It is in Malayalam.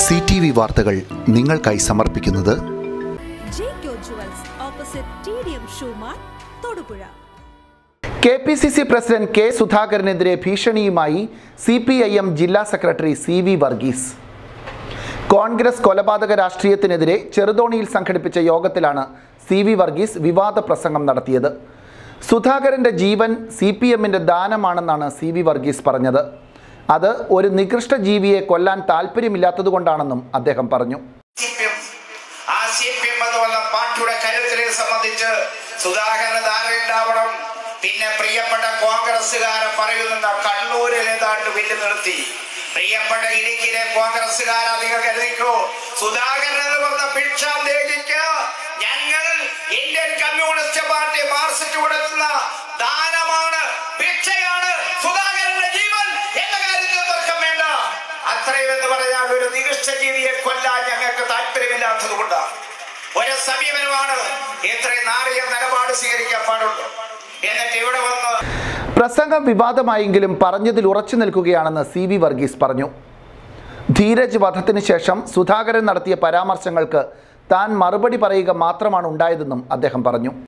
സി ടി വി വാർത്തകൾ നിങ്ങൾക്കായി സമർപ്പിക്കുന്നത് Jaico jewels opposite T D M Shoemart Thodupuzha K P C C president K സുധാകരനെതിരെ ഭീഷണിയുമായി സി പി ഐ എം ജില്ലാ secretary C V Varghese Congress കൊലപാതക രാഷ്ട്രീയത്തിനെതിരെ ചെറുതോണിയിൽ സംഘടിപ്പിച്ച യോഗത്തിലാണ് സി വി വർഗീസ് വിവാദ പ്രസംഗം നടത്തിയത് സുധാകരന്റെ ജീവൻ സി പി എമ്മിൻ്റെ ദാനമാണെന്നാണ് സി വി വർഗീസ് പറഞ്ഞത് അത് ഒരു നികൃഷ്ട ജീവിയെ കൊല്ലാൻ താല്പര്യമില്ലാത്തതുകൊണ്ടാണെന്നും അദ്ദേഹം പറഞ്ഞു CPM. ആ സി പി എം എന്ന് പറഞ്ഞ പാർട്ടിയുടെ കരുത്തിനെ സംബന്ധിച്ച് സുധാകരൻ ധാരണയുണ്ടാവണം പിന്നെ പ്രിയപ്പെട്ട കോൺഗ്രസ്സുകാരൻ പറയുന്ന കണ്ണൂരിൽ ഏതാണ്ട് വെല്ലു നിർത്തി പ്രിയപ്പെട്ട ഇടുക്കിയിലെ കോൺഗ്രസ്സുകാർ അധികം കരുതിക്കോ സുധാകരൻ എന്ന് പറഞ്ഞ ഭിക്ഷാന്തേഹിക്ക് ഞങ്ങൾ ഇന്ത്യൻ കമ്മ്യൂണിസ്റ്റ് പാർട്ടി മാർസിറ്റ് കൊടുക്കുന്ന ദാനമാണ് ഭിക്ഷയാണ് സുധാകരന്റെ ജീവൻ എന്ന കാര്യത്തിൽ തർക്കം വേണ്ട അത്രയും എന്ന് പറയാൻ ഒരു നികൃഷ്ട ജീവിയെ കൊല്ലാൻ ഞങ്ങൾക്ക് താല്പര്യമില്ലാത്തത് കൊണ്ടാണ് ഒരു സമീപനമാണ് ഇത്രയും നാറിയ നിലപാട് സ്വീകരിക്കാൻ പാടുള്ളൂ എന്നിട്ട് ഇവിടെ വന്ന് പ്രസംഗം വിവാദമായെങ്കിലും പറഞ്ഞതിൽ ഉറച്ചു നിൽക്കുകയാണെന്ന് സി വി വർഗീസ് പറഞ്ഞു ധീരജ് വധത്തിന് ശേഷം സുധാകരൻ നടത്തിയ പരാമർശങ്ങൾക്ക് താൻ മറുപടി പറയുക മാത്രമാണ് ഉണ്ടായതെന്നും അദ്ദേഹം പറഞ്ഞു